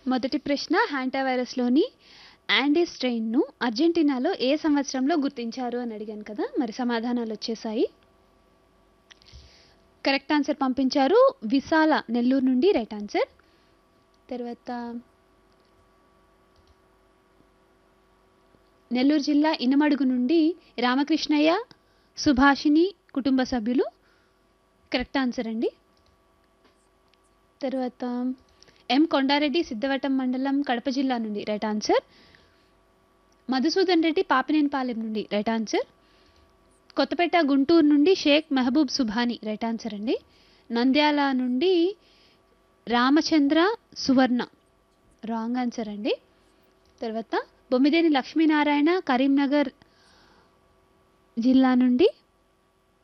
మొదటి ప్రశ్న హ్యాంటా వైరస్లోని యాండీ స్ట్రెయిన్ను అర్జెంటీనాలో ఏ సంవత్సరంలో గుర్తించారు అని అడిగాను కదా మరి సమాధానాలు వచ్చేసాయి కరెక్ట్ ఆన్సర్ పంపించారు విశాల నెల్లూరు నుండి రైట్ ఆన్సర్ తర్వాత నెల్లూరు జిల్లా ఇనమడుగు నుండి రామకృష్ణయ్య సుభాషిణి కుటుంబ సభ్యులు కరెక్ట్ ఆన్సర్ అండి తర్వాత ఎం కొండారెడ్డి సిద్ధవటం మండలం కడప జిల్లా నుండి రైట్ ఆన్సర్ మధుసూదన్ రెడ్డి పాపినేనిపాలెం నుండి రైట్ ఆన్సర్ కొత్తపేట గుంటూరు నుండి షేక్ మెహబూబ్ సుభాని రైట్ ఆన్సర్ అండి నంద్యాల నుండి రామచంద్ర సువర్ణ రాంగ్ ఆన్సర్ అండి తర్వాత బొమ్మిదేని లక్ష్మీనారాయణ కరీంనగర్ జిల్లా నుండి